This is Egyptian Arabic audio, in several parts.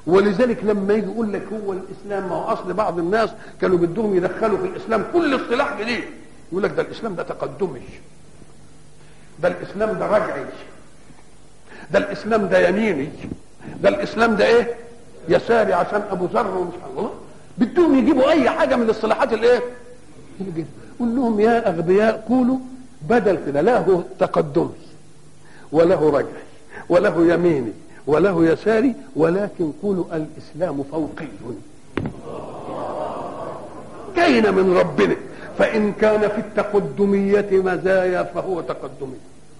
ولذلك لما يجي يقول لك هو الاسلام ما هو اصل بعض الناس كانوا بدهم يدخلوا في الاسلام كل اصطلاح جديد يقول لك ده الاسلام ده تقدمي ده الاسلام ده رجعي ده الاسلام ده يميني ده الاسلام ده ايه يساري عشان ابو ذر ومش الله بدهم يجيبوا اي حاجه من الاصطلاحات الايه قول لهم يا اغبياء قولوا بدل كده له تقدمي وله رجعي وله يميني وله يساري ولكن قولوا الاسلام فوقي كاين من ربنا فان كان في التقدميه مزايا فهو تقدمي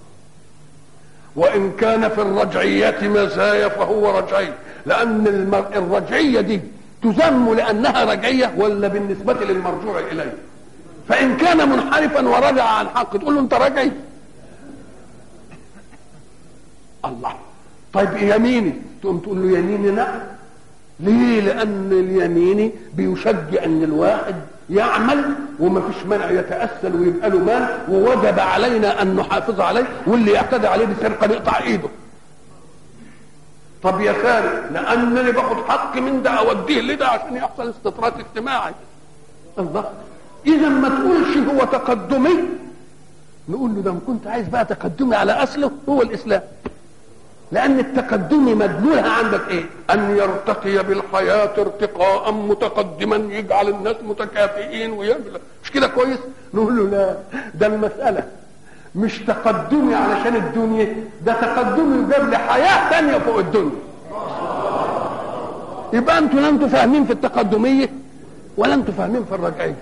وان كان في الرجعيه مزايا فهو رجعي لان المر... الرجعيه دي تذم لانها رجعيه ولا بالنسبه للمرجوع اليه فان كان منحرفا ورجع عن حق تقول له انت رجعي الله طيب يميني تقوم تقول له يميني نعم ليه لان اليميني بيشجع ان الواحد يعمل وما فيش مانع يتأسل ويبقى له مال ووجب علينا ان نحافظ عليه واللي يعتدي عليه بسرقه نقطع ايده طب يا ساري لانني باخد حق من ده اوديه لده عشان يحصل استطراد اجتماعي الله اذا ما تقولش هو تقدمي نقول له ده ما كنت عايز بقى تقدمي على اصله هو الاسلام لان التقدم مدلولها عندك ايه ان يرتقي بالحياه ارتقاء متقدما يجعل الناس متكافئين ويعمل مش كده كويس نقول له لا ده المساله مش تقدمي علشان الدنيا ده تقدمي يجاب لي حياه ثانيه فوق الدنيا يبقى انتوا لا انتوا فاهمين في التقدميه ولا انتوا فاهمين في الرجعيه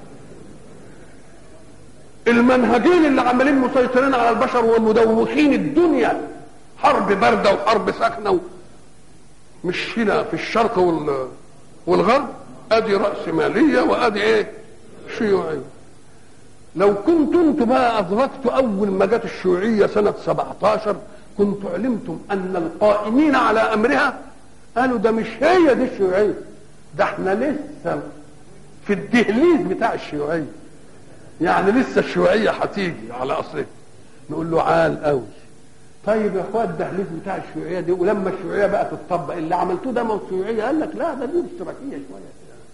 المنهجين اللي عمالين مسيطرين على البشر والمدوخين الدنيا حرب بارده وحرب ساخنه و... مش هنا في الشرق وال... والغرب ادي راس ماليه وادي ايه شيوعيه لو كنت انتم بقى ادركت اول ما جت الشيوعيه سنه 17 كنت علمتم ان القائمين على امرها قالوا ده مش هي دي الشيوعيه ده احنا لسه في الدهليز بتاع الشيوعيه يعني لسه الشيوعيه هتيجي على اصلها نقول له عال قوي طيب يا اخوات الدهليز بتاع الشيوعيه دي ولما الشيوعيه بقى تطبق اللي عملتوه ده ما الشيوعيه قال لك لا ده دي اشتراكيه شويه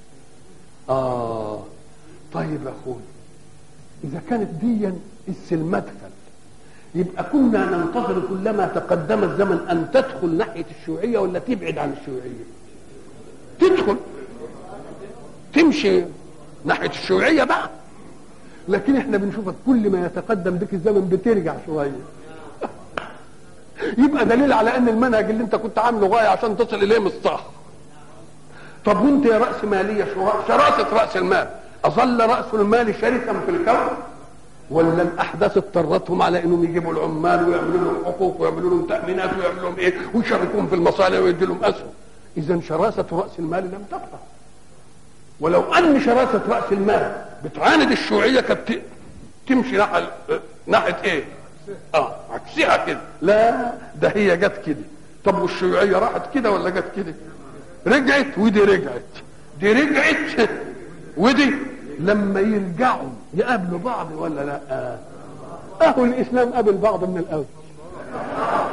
اه طيب يا اخوي اذا كانت دي المدخل يبقى كنا ننتظر كلما تقدم الزمن ان تدخل ناحيه الشيوعيه ولا تبعد عن الشيوعيه تدخل تمشي ناحيه الشيوعيه بقى لكن احنا بنشوفك كل ما يتقدم بك الزمن بترجع شويه يبقى دليل على ان المنهج اللي انت كنت عامله غايه عشان تصل اليه مش صح طب وانت يا راس ماليه شراسه راس المال اظل راس المال شرسا في الكون ولا الاحداث اضطرتهم على انهم يجيبوا العمال ويعملوا لهم حقوق ويعملوا لهم تامينات ويعملوا لهم ايه ويشاركوهم في المصانع ويدي لهم اسهم اذا شراسه راس المال لم تبقى ولو ان شراسه راس المال بتعاند الشيوعيه كانت تمشي ناحيه ناحيه ايه؟ اه عكسها كده لا ده هي جت كده طب والشيوعيه راحت كده ولا جت كده؟ رجعت ودي رجعت دي رجعت ودي لما يرجعوا يقابلوا بعض ولا لا؟ اهو الاسلام قابل بعض من الاول